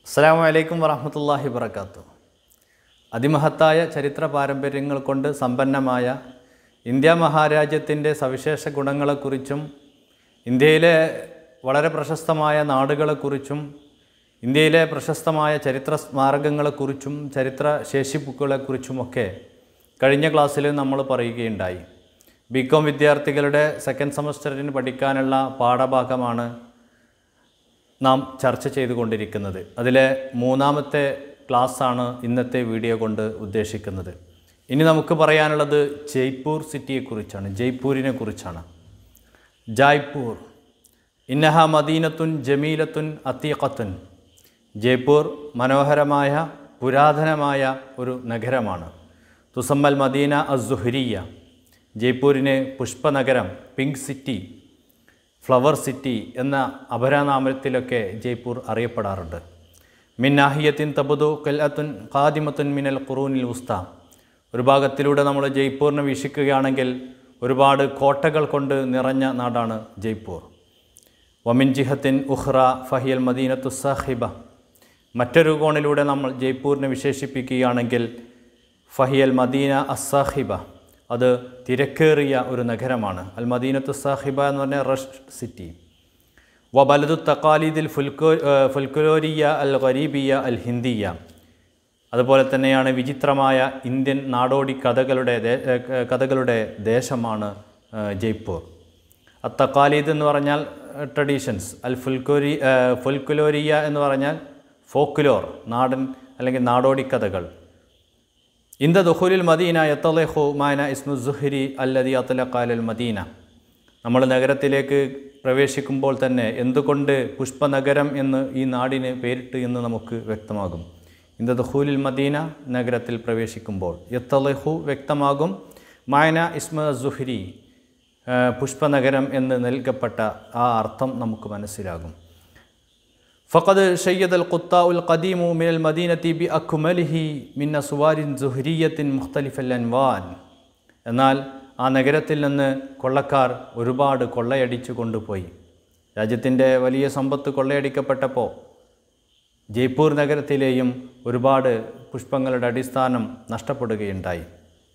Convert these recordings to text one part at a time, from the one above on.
അസ്സാം വലൈക്കും വറഹമത്തല്ലാഹി വർക്കാത്തു അതിമഹത്തായ ചരിത്ര പാരമ്പര്യങ്ങൾ കൊണ്ട് സമ്പന്നമായ ഇന്ത്യ മഹാരാജ്യത്തിൻ്റെ സവിശേഷ ഗുണങ്ങളെക്കുറിച്ചും ഇന്ത്യയിലെ വളരെ പ്രശസ്തമായ നാടുകളെക്കുറിച്ചും ഇന്ത്യയിലെ പ്രശസ്തമായ ചരിത്ര സ്മാരകങ്ങളെക്കുറിച്ചും ചരിത്ര ശേഷിപ്പുകളെക്കുറിച്ചുമൊക്കെ കഴിഞ്ഞ ക്ലാസ്സിൽ നമ്മൾ പറയുകയുണ്ടായി ബി കോം വിദ്യാർത്ഥികളുടെ സെക്കൻഡ് സെമസ്റ്ററിന് പഠിക്കാനുള്ള പാഠഭാഗമാണ് നാം ചർച്ച ചെയ്തുകൊണ്ടിരിക്കുന്നത് അതിലെ മൂന്നാമത്തെ ക്ലാസ്സാണ് ഇന്നത്തെ വീഡിയോ കൊണ്ട് ഉദ്ദേശിക്കുന്നത് ഇനി നമുക്ക് പറയാനുള്ളത് ജയ്പൂർ സിറ്റിയെക്കുറിച്ചാണ് ജയ്പൂരിനെ കുറിച്ചാണ് ജയ്പൂർ ഇന്നഹ മദീനത്തുൻ ജമീലത്തുൻ അത്തീഖത്തുൻ ജയ്പൂർ മനോഹരമായ പുരാതനമായ ഒരു നഗരമാണ് തുസമ്മൽ മദീന അസുഹരിയ ജയ്പൂരിന് പുഷ്പനഗരം പിങ്ക് സിറ്റി ഫ്ലവർ സിറ്റി എന്ന അപരനാമത്തിലൊക്കെ ജയ്പൂർ അറിയപ്പെടാറുണ്ട് മിന്നാഹിയത്തിൻ തബുദു കല്ലത്തുൻ ഖാദിമത്തുൻ മിനൽ ഖുറൂനിൽ ഉസ്ത ഒരു ഭാഗത്തിലൂടെ നമ്മൾ ജയ്പൂരിനെ വീക്ഷിക്കുകയാണെങ്കിൽ ഒരുപാട് കോട്ടകൾ കൊണ്ട് നിറഞ്ഞ നാടാണ് ജയ്പൂർ വമിൻ ജിഹത്തിൻ ഉഹ്റ ഫഹിയൽ മദീനത്തു സാഹിബ മറ്റൊരു കോണിലൂടെ നമ്മൾ ജയ്പൂരിനെ വിശേഷിപ്പിക്കുകയാണെങ്കിൽ ഫഹിയൽ മദീന അസാഹിബ അത് തിരക്കേറിയ ഒരു നഗരമാണ് അൽ മദീനത്തു സാഹിബ എന്ന് പറഞ്ഞ റഷ് സിറ്റി വ ബലദു തക്കാലീദിൽ ഫുൽക്കോ ഫുൽക്കുലോരിയ അൽ ഖരീബിയ അൽ ഹിന്ദിയ അതുപോലെ തന്നെയാണ് വിചിത്രമായ ഇന്ത്യൻ നാടോടി കഥകളുടെ ദേ- ഏ, കഥകളുടെ ദേശമാണ് ഏ, ജയ്പൂർ അത്തക്കാലീദ് എന്ന് പറഞ്ഞാൽ ട്രഡീഷൻസ് അൽ ഫുൽക്കുരി ഫുൽക്കുലോരിയ എന്ന് പറഞ്ഞാൽ ഫോക്കുലോർ നാടൻ അല്ലെങ്കിൽ നാടോടി കഥകൾ ഇന്ത ദുഹുലിൽ മദീന യത്തലഹു മാന ഇസ്മു സുഹരി അല്ലതി അത്തലക്കാലൽ മദീന നമ്മൾ നഗരത്തിലേക്ക് പ്രവേശിക്കുമ്പോൾ തന്നെ എന്തുകൊണ്ട് പുഷ്പനഗരം എന്ന് ഈ നാടിന് പേരിട്ട് എന്ന് നമുക്ക് വ്യക്തമാകും ഇന്ത ദുഹൂലിൽ മദീന നഗരത്തിൽ പ്രവേശിക്കുമ്പോൾ യത്തലഹു വ്യക്തമാകും മായന ഇസ്മ സുഹരി ആ, പുഷ്പനഗരം എന്ന് നൽകപ്പെട്ട ആ അർത്ഥം നമുക്ക് മനസ്സിലാകും فقد شيد القطاع القديم من المدينة بأكمله من أسوار زهرية مختلف الأنوان എന്നാൽ ആ നഗരത്തിൽ നിന്ന് കൊള്ളക്കാർ ഒരുപാട് കൊള്ളയടിച്ചു കൊണ്ടുപോയി രാജ്യത്തിൻ്റെ വലിയ സമ്പത്ത് കൊള്ളയടിക്കപ്പെട്ടപ്പോൾ ജയ്പൂർ നഗരത്തിലെയും ഒരുപാട് പുഷ്പങ്ങളുടെ അടിസ്ഥാനം നഷ്ടപ്പെടുകയുണ്ടായി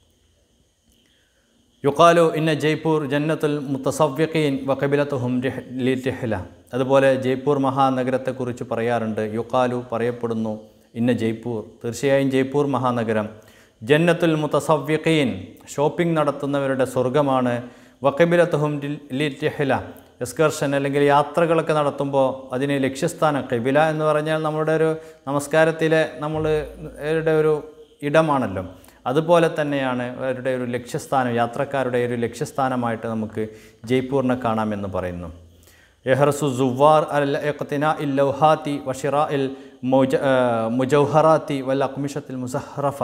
യുക്കാലു ഇന്ന ജയ്പൂർ ജന്നത്തുൽ മുത്തസവ്യഖീൻ വക്കബിലത്തുഹും ലിറ്റഹ്ല അതുപോലെ ജയ്പൂർ മഹാനഗരത്തെക്കുറിച്ച് പറയാറുണ്ട് യുക്കാലു പറയപ്പെടുന്നു ഇന്ന ജയ്പൂർ തീർച്ചയായും ജയ്പൂർ മഹാനഗരം ജന്നത്തുൽ മുത്തസവ്യഖീൻ ഷോപ്പിംഗ് നടത്തുന്നവരുടെ സ്വർഗമാണ് വക്കബിലത്തുഹും ലിറ്റഹ്ല എക്സ്കർഷൻ അല്ലെങ്കിൽ യാത്രകളൊക്കെ നടത്തുമ്പോൾ അതിന് ലക്ഷ്യസ്ഥാനം കബില എന്ന് പറഞ്ഞാൽ നമ്മുടെ ഒരു നമസ്കാരത്തിലെ നമ്മളുടെ ഒരു ഇടമാണല്ലോ അതുപോലെ തന്നെയാണ് അവരുടെ ഒരു ലക്ഷ്യസ്ഥാനം യാത്രക്കാരുടെ ഒരു ലക്ഷ്യസ്ഥാനമായിട്ട് നമുക്ക് ജയ്പൂരിനെ കാണാമെന്ന് പറയുന്നു യഹ്റസു സുവാർ അൽ ഇഖ്തിന ഇൽ ലൗഹാത്തി വഷിറ ഇൽ മൗജ മുജൗഹറാത്തി വൽ അക്മിഷത്തിൽ മുസഹറഫ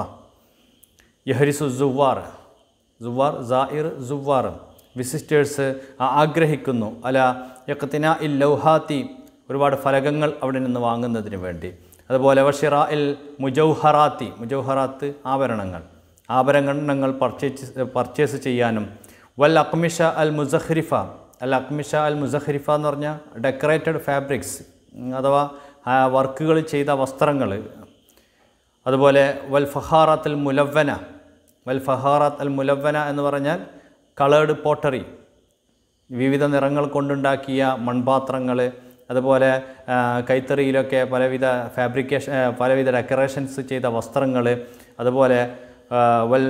യഹരിസു സുവാർ സുവാർ സായിർ സുവാർ വിസിറ്റേഴ്സ് ആഗ്രഹിക്കുന്നു അല യഖത്തിന ഇൽ ലൗഹാത്തി ഒരുപാട് ഫലകങ്ങൾ അവിടെ നിന്ന് വാങ്ങുന്നതിന് വേണ്ടി അതുപോലെ വഷിറ ഇൽ മുജൗഹറാത്തി മുജൗഹറാത്ത് ആഭരണങ്ങൾ ആഭരണങ്ങൾ പർച്ചേസ് പർച്ചേസ് ചെയ്യാനും വൽ അക്മിഷ അൽ മുസഹ്രിഫ അൽ അക്മിഷ അൽ മുസഹ്രിഫ എന്ന് പറഞ്ഞാൽ ഡെക്കറേറ്റഡ് ഫാബ്രിക്സ് അഥവാ വർക്കുകൾ ചെയ്ത വസ്ത്രങ്ങൾ അതുപോലെ വൽ ഫഹാറാത്ത് അൽ മുലവ്വന വൽ ഫഹാറാത്ത് അൽ മുലവ്വന എന്ന് പറഞ്ഞാൽ കളേർഡ് പോട്ടറി വിവിധ നിറങ്ങൾ കൊണ്ടുണ്ടാക്കിയ മൺപാത്രങ്ങൾ അതുപോലെ ആ, കൈത്തറിയിലൊക്കെ പലവിധ ഫാബ്രിക്കേഷൻ ആ, പലവിധ ഡെക്കറേഷൻസ് ചെയ്ത വസ്ത്രങ്ങൾ അതുപോലെ ആ, വൽ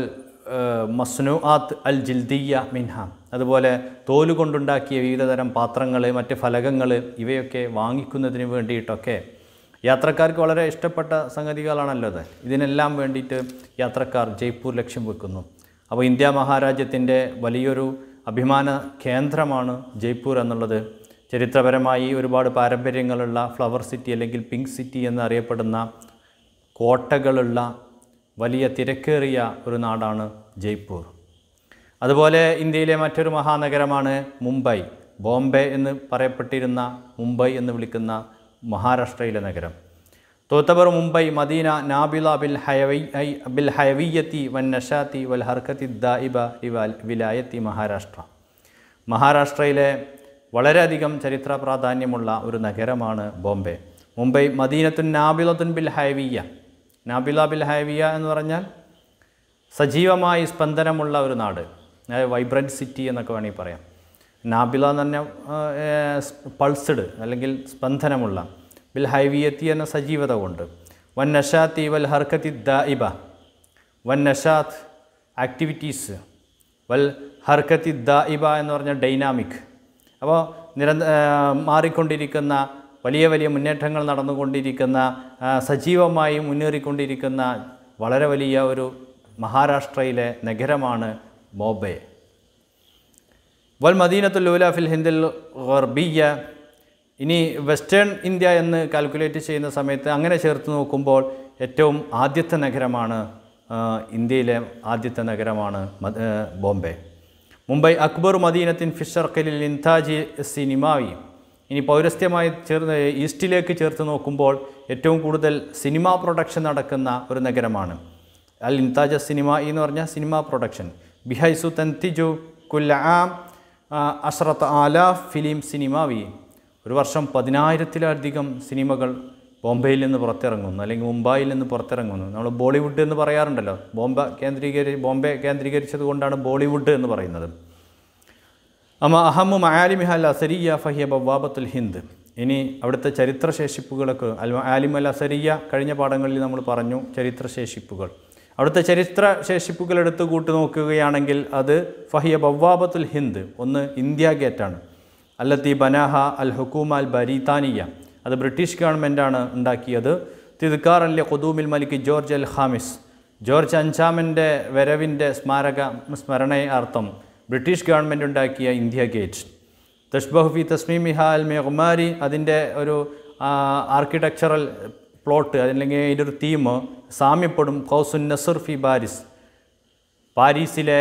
മസ്നു ആത്ത് അൽ ജിൽദിയ മിൻഹ അതുപോലെ തോല് കൊണ്ടുണ്ടാക്കിയ വിവിധതരം പാത്രങ്ങൾ മറ്റ് ഫലകങ്ങൾ ഇവയൊക്കെ വാങ്ങിക്കുന്നതിന് വേണ്ടിയിട്ടൊക്കെ യാത്രക്കാർക്ക് വളരെ ഇഷ്ടപ്പെട്ട സംഗതികളാണല്ലോ അത് ഇതിനെല്ലാം വേണ്ടിയിട്ട് യാത്രക്കാർ ജയ്പൂർ ലക്ഷ്യം വെക്കുന്നു അപ്പോൾ ഇന്ത്യ മഹാരാജ്യത്തിൻ്റെ വലിയൊരു അഭിമാന കേന്ദ്രമാണ് ജയ്പൂർ എന്നുള്ളത് ചരിത്രപരമായി ഒരുപാട് പാരമ്പര്യങ്ങളുള്ള ഫ്ലവർ സിറ്റി അല്ലെങ്കിൽ പിങ്ക് സിറ്റി എന്നറിയപ്പെടുന്ന കോട്ടകളുള്ള വലിയ തിരക്കേറിയ ഒരു നാടാണ് ജയ്പൂർ അതുപോലെ ഇന്ത്യയിലെ മറ്റൊരു മഹാനഗരമാണ് മുംബൈ ബോംബെ എന്ന് പറയപ്പെട്ടിരുന്ന മുംബൈ എന്ന് വിളിക്കുന്ന മഹാരാഷ്ട്രയിലെ നഗരം തോത്തബർ മുംബൈ മദീന നാബില ബിൽ ഹയവി ഐ- ബിൽ ഹയവിയത്തി വൻ നഷാത്തി വൽ ഹർക്കത്തി ദായിബ ലിവാൽ- വിലായത്തി മഹാരാഷ്ട്ര മഹാരാഷ്ട്രയിലെ വളരെയധികം ചരിത്ര പ്രാധാന്യമുള്ള ഒരു നഗരമാണ് ബോംബെ മുംബൈ മദീനത്തുൻ നാബിലത്തുൻ ബിൽ ഹൈവിയ നാബില ബിൽ ഹൈവിയ എന്ന് പറഞ്ഞാൽ സജീവമായി സ്പന്ദനമുള്ള ഒരു നാട് അതായത് വൈബ്രൻറ്റ് സിറ്റി എന്നൊക്കെ വേണമെങ്കിൽ പറയാം നാബില എന്ന് പറഞ്ഞാൽ പൾസ്ഡ് അല്ലെങ്കിൽ സ്പന്ദനമുള്ള ബിൽ ഹൈവിയത്തി എന്ന സജീവത കൊണ്ട് വൻ നഷാത്തി വൽ ഹർക്കത്തി ദാഇബ വൻ നഷാത്ത് ആക്ടിവിറ്റീസ് വൽ ഹർക്കത്തി ദാഇബ എന്ന് പറഞ്ഞാൽ ഡൈനാമിക് അപ്പോൾ നിരന്ത ആ, മാറിക്കൊണ്ടിരിക്കുന്ന വലിയ വലിയ മുന്നേറ്റങ്ങൾ നടന്നുകൊണ്ടിരിക്കുന്ന ആ, സജീവമായി മുന്നേറിക്കൊണ്ടിരിക്കുന്ന വളരെ വലിയ ഒരു മഹാരാഷ്ട്രയിലെ നഗരമാണ് ബോംബെ വൽ മദീനത്തുൽ ഊല ഫിൽ ഹിന്ദിൽ ഗർബിയ ഇനി വെസ്റ്റേൺ ഇന്ത്യ എന്ന് കാൽക്കുലേറ്റ് ചെയ്യുന്ന സമയത്ത് അങ്ങനെ ചേർത്ത് നോക്കുമ്പോൾ ഏറ്റവും ആദ്യത്തെ നഗരമാണ് ആ, ഇന്ത്യയിലെ ആദ്യത്തെ നഗരമാണ് മദ- ആ, ബോംബെ മുംബൈ അക്ബർ മദീനത്തിൻ ഫിഷർക്കലിൽ ഇൻതാജി സിനിമാവി ഇനി പൗരസ്ത്യമായി ചേർന്ന് ഈസ്റ്റിലേക്ക് ചേർത്ത് നോക്കുമ്പോൾ ഏറ്റവും കൂടുതൽ സിനിമ പ്രൊഡക്ഷൻ നടക്കുന്ന ഒരു നഗരമാണ് അൽ ഇൻതാജ സിനിമ എന്ന് പറഞ്ഞാൽ സിനിമ പ്രൊഡക്ഷൻ ബിഹൈസു തൻതിജു കുല്ലാം അഷ്റത്ത് ആലാഫ് ഫിലിം സിനിമാവി ഒരു വർഷം പതിനായിരത്തിലധികം സിനിമകൾ ബോംബെയിൽ നിന്ന് പുറത്തിറങ്ങുന്നു അല്ലെങ്കിൽ മുംബൈയിൽ നിന്ന് പുറത്തിറങ്ങുന്നു നമ്മൾ ബോളിവുഡ് എന്ന് പറയാറുണ്ടല്ലോ ബോംബെ കേന്ദ്രീകരി ബോംബെ കേന്ദ്രീകരിച്ചത് കൊണ്ടാണ് ബോളിവുഡ് എന്ന് പറയുന്നത് അമ അഹമ്മു മയാലിമിഹ അൽ അസരിയ ഫഹിയ ബവാബത്തുൽ ഹിന്ദ് ഇനി അവിടുത്തെ ചരിത്രശേഷിപ്പുകളൊക്കെ അൽ ആലിം അൽ അസരിയ കഴിഞ്ഞ പാഠങ്ങളിൽ നമ്മൾ പറഞ്ഞു ചരിത്രശേഷിപ്പുകൾ അവിടുത്തെ ചരിത്രശേഷിപ്പുകൾ എടുത്ത് കൂട്ടി നോക്കുകയാണെങ്കിൽ അത് ഫഹിയ ബവാബത്തുൽ ഹിന്ദ് ഒന്ന് ഇന്ത്യ ഗേറ്റാണ് അല്ലത്തി ബനാഹ അൽ ഹുക്കൂമ അൽ ബരീത്താനിയ അത് ബ്രിട്ടീഷ് ഗവൺമെൻറ്റാണ് ഉണ്ടാക്കിയത് തിദ്ക്കാർ അല്ലെ ഖുദൂമിൽ മലിക് ജോർജ് അൽ ഹാമിസ് ജോർജ് അഞ്ചാമൻ്റെ വരവിൻ്റെ സ്മാരക സ്മരണയാർത്ഥം ബ്രിട്ടീഷ് ഗവൺമെൻറ് ഉണ്ടാക്കിയ ഇന്ത്യ ഗേറ്റ് തഷ്ബഹുഫി തസ്മീമിഹ അൽ മെഹുമാരി അതിൻ്റെ ഒരു ആർക്കിടെക്ചറൽ പ്ലോട്ട് അല്ലെങ്കിൽ അതിൻ്റെ ഒരു തീം സാമ്യപ്പെടും കൗസുൻ നസുർ ഫി ബാരിസ് പാരീസിലെ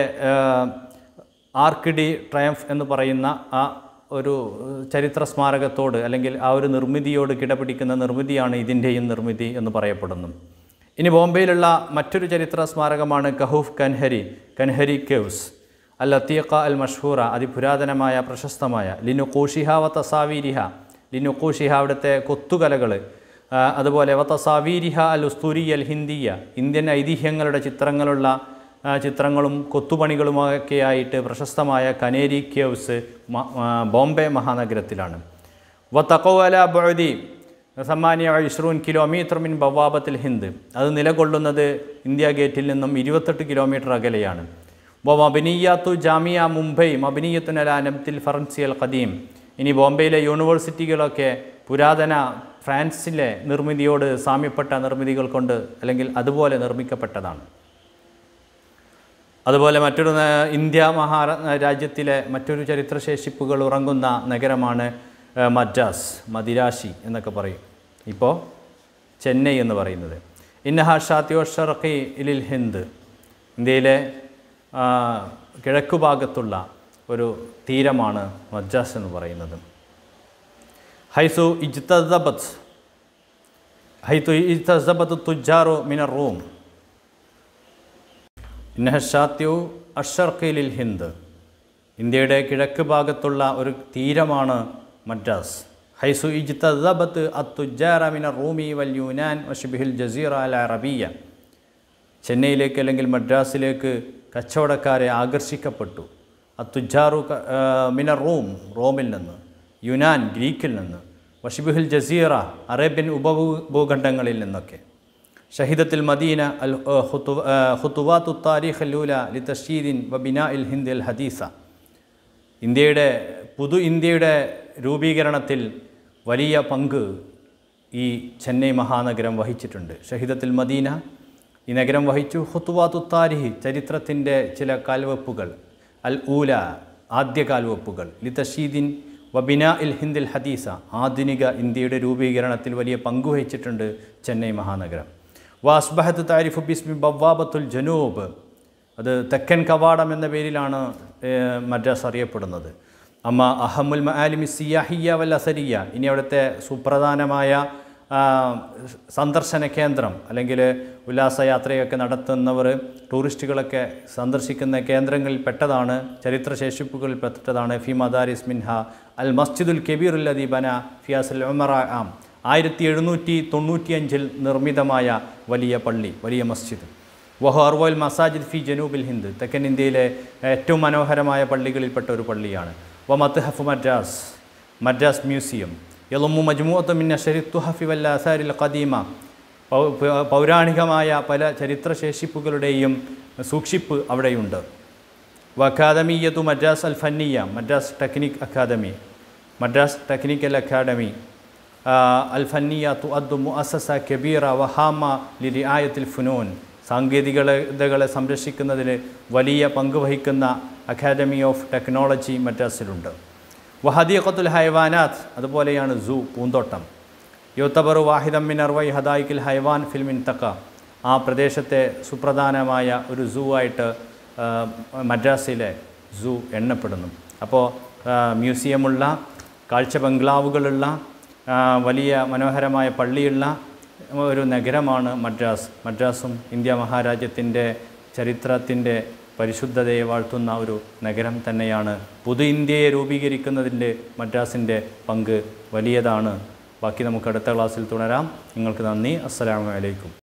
ആർക്ക് ഡി ട്രയംഫ് എന്ന് പറയുന്ന ആ ഒരു ചരിത്ര സ്മാരകത്തോട് അല്ലെങ്കിൽ ആ ഒരു നിർമ്മിതിയോട് കിടപിടിക്കുന്ന നിർമ്മിതിയാണ് ഇതിൻ്റെയും നിർമ്മിതി എന്ന് പറയപ്പെടുന്നു ഇനി ബോംബെയിലുള്ള മറ്റൊരു ചരിത്ര സ്മാരകമാണ് കഹൂഫ് കൻഹരി കൻഹരി കേവ്സ് അൽ അത്തീഖ അൽ മഷ്ഹൂറ അതിപുരാതനമായ പ്രശസ്തമായ ലിനു കൂഷിഹ വ തസാവീരിഹ ലിനു കൂഷിഹ അവിടുത്തെ കൊത്തുകലകൾ ആ, അതുപോലെ വ തസാവീരിഹ അൽ ഉസ്തൂരി അൽ ഹിന്ദിയ ഇന്ത്യൻ ഐതിഹ്യങ്ങളുടെ ചിത്രങ്ങളുള്ള ആ, ചിത്രങ്ങളും കൊത്തുപണികളുമൊക്കെ ആയിട്ട് പ്രശസ്തമായ കനേരി കേവ്സ് മ- ആ, ബോംബെ മഹാനഗരത്തിലാണ് വ തക്കോവല ബൊഴതി സമ്മാനിയ ഇഷ്റൂൻ കിലോമീറ്റർ മിൻ ബവാബത്തിൽ ഹിന്ദ് അത് നിലകൊള്ളുന്നത് ഇന്ത്യ ഗേറ്റിൽ നിന്നും ഇരുപത്തെട്ട് കിലോമീറ്റർ അകലെയാണ് വ മബിനിയാത്തു ജാമിയ മുംബൈ മബിനിയത്തുൻ അല നബ്തിൽ ഫറൻസിയൽ ഖദീം ഇനി ബോംബെയിലെ യൂണിവേഴ്സിറ്റികളൊക്കെ പുരാതന ഫ്രാൻസിലെ നിർമ്മിതിയോട് സാമ്യപ്പെട്ട നിർമ്മിതികൾ കൊണ്ട് അല്ലെങ്കിൽ അതുപോലെ നിർമ്മിക്കപ്പെട്ടതാണ് അതുപോലെ മറ്റൊരു ന- ഇന്ത്യ മഹാ രാജ്യത്തിലെ മറ്റൊരു ചരിത്രശേഷിപ്പുകൾ ഉറങ്ങുന്ന നഗരമാണ് ഏഹ്, മദ്രാസ് മദിരാശി എന്നൊക്കെ പറയും ഇപ്പോൾ ചെന്നൈ എന്ന് പറയുന്നത് ഇന്നഹ ഷാത്തിയോ ഷർഖി ഇലിൽ ഹിന്ദ് ഇന്ത്യയിലെ ആ, കിഴക്കു ഭാഗത്തുള്ള ഒരു തീരമാണ് മദ്രാസ് എന്ന് പറയുന്നത് ഹൈസു ഇജ്തബത്ത് ഹൈത്തു ഇജ്തബത്ത് തുജാറു മിനർ റൂം ഇന്നഹഷാത്യു അഷർഖിലിൽ ഹിന്ദ് ഇന്ത്യയുടെ കിഴക്ക് ഭാഗത്തുള്ള ഒരു തീരമാണ് മദ്രാസ് ഹൈസു ഇജ്തബത്ത് അത്തുജാറ മിന റൂമി വൽ യൂനാൻ വഷിബിഹിൽ ജസീറ അൽ അറബിയ ചെന്നൈയിലേക്ക് അല്ലെങ്കിൽ മദ്രാസിലേക്ക് കച്ചവടക്കാരെ ആകർഷിക്കപ്പെട്ടു അത്തുജാറു ക- ആ, മിന റൂം റോമിൽ നിന്ന് യുനാൻ ഗ്രീക്കിൽ നിന്ന് വഷിബിഹുൽ ജസീറ അറേബ്യൻ ഉപഭൂഖണ്ഡങ്ങളിൽ നിന്നൊക്കെ ഷഹിദത്തിൽ മദീന അൽ ഹുത്തുവാത്തു താരിഖ് ലൂല ലി തഷീദിൻ വബിന ഇൽ ഹിന്ദ് അൽ ഹദീസ ഇന്ത്യയുടെ പുതു ഇന്ത്യയുടെ രൂപീകരണത്തിൽ വലിയ പങ്ക് ഈ ചെന്നൈ മഹാനഗരം വഹിച്ചിട്ടുണ്ട് ഷഹിദത്തിൽ മദീന ഈ നഗരം വഹിച്ചു ഹുത്തുവാത്തു താരിഹി ചരിത്രത്തിൻ്റെ ചില കാൽവെപ്പുകൾ അൽ ഊല ആദ്യ കാൽവെപ്പുകൾ ലി തഷീദിൻ വബിന ഇൽ ഹിന്ദിൽ ഹദീസ ആധുനിക ഇന്ത്യയുടെ രൂപീകരണത്തിൽ വലിയ പങ്ക് വഹിച്ചിട്ടുണ്ട് ചെന്നൈ മഹാനഗരം വാസ്ബഹത്ത് താരിഫു ബിസ്മി ബവ്വാബത്തുൽ ജനൂബ് അത് തെക്കൻ കവാടം എന്ന പേരിലാണ് ഏഹ്, മദ്രാസ് അറിയപ്പെടുന്നത് അമ്മ അഹമുൽ മആലിമി സിയാഹിയ വൽ അസരിയ ഇനി അവിടുത്തെ സുപ്രധാനമായ ആ, സന്ദർശന കേന്ദ്രം അല്ലെങ്കിൽ ഉല്ലാസയാത്രയൊക്കെ നടത്തുന്നവർ ടൂറിസ്റ്റുകളൊക്കെ സന്ദർശിക്കുന്ന കേന്ദ്രങ്ങളിൽ പെട്ടതാണ് ചരിത്രശേഷിപ്പുകളിൽ പെട്ടതാണ് ഫി മദാരിസ് മിൻഹ അൽ മസ്ജിദുൽ കബീർ ഉല്ലദി ബന ഫിയാസുൽ ഉമറ ആം ആയിരത്തി എഴുന്നൂറ്റി തൊണ്ണൂറ്റിയഞ്ചിൽ നിർമ്മിതമായ വലിയ പള്ളി വലിയ മസ്ജിദ് വഹോർവോൽ മസാജിദ് ഫി ജനൂബിൽ ഹിന്ദ് തെക്കൻ ഇന്ത്യയിലെ ഏറ്റവും മനോഹരമായ പള്ളികളിൽപ്പെട്ട ഒരു പള്ളിയാണ് വ മത്ഹഫ് മദ്രാസ് മദ്രാസ് മ്യൂസിയം യലമ്മു മജ്മുഅത്ത് മിൻ അഷരി തുഹഫി വല്ല അസാരിൽ ഖദീമ പൗ- പൗ- പൗരാണികമായ പല ചരിത്രശേഷിപ്പുകളുടെയും സൂക്ഷിപ്പ് അവിടെയുണ്ട് വഖാദമിയത്തു മദ്രാസ് അൽ ഫന്നിയ Madras technic academy Madras technical academy അൽ ഫന്നിയ തു അദ്ദു മുഅസസ കബീറ വഹാമ ലി ആയത്തിൽ ഫുനൂൻ സാങ്കേതികതകളെ സംരക്ഷിക്കുന്നതിന് വലിയ പങ്ക് വഹിക്കുന്ന അക്കാദമി ഓഫ് ടെക്നോളജി മദ്രാസിലുണ്ട് വഹദീഖത്തുൽ ഹൈവാനാത്ത് അതുപോലെയാണ് സൂ പൂന്തോട്ടം യുത്തബറു വാഹിദം മിൻ അർവൈ ഹദായിക്കിൽ ഹൈവാൻ ഫിൽമിൻ തക്ക ആ പ്രദേശത്തെ സുപ്രധാനമായ ഒരു സൂ ആയിട്ട് ആ, മദ്രാസിലെ സൂ എണ്ണപ്പെടുന്നു അപ്പോൾ ആ, മ്യൂസിയമുള്ള കാഴ്ച ബംഗ്ലാവുകളുള്ള ആ, വലിയ മനോഹരമായ പള്ളിയുള്ള ഒരു നഗരമാണ് മദ്രാസ് മദ്രാസും ഇന്ത്യ മഹാരാജ്യത്തിൻ്റെ ചരിത്രത്തിൻ്റെ പരിശുദ്ധതയെ വാഴ്ത്തുന്ന ഒരു നഗരം തന്നെയാണ് പുതു ഇന്ത്യയെ രൂപീകരിക്കുന്നതിൻ്റെ മദ്രാസിൻ്റെ പങ്ക് വലിയതാണ് ബാക്കി നമുക്ക് അടുത്ത ക്ലാസ്സിൽ തുടരാം നിങ്ങൾക്ക് നന്ദി അസ്സലാമു അലൈക്കും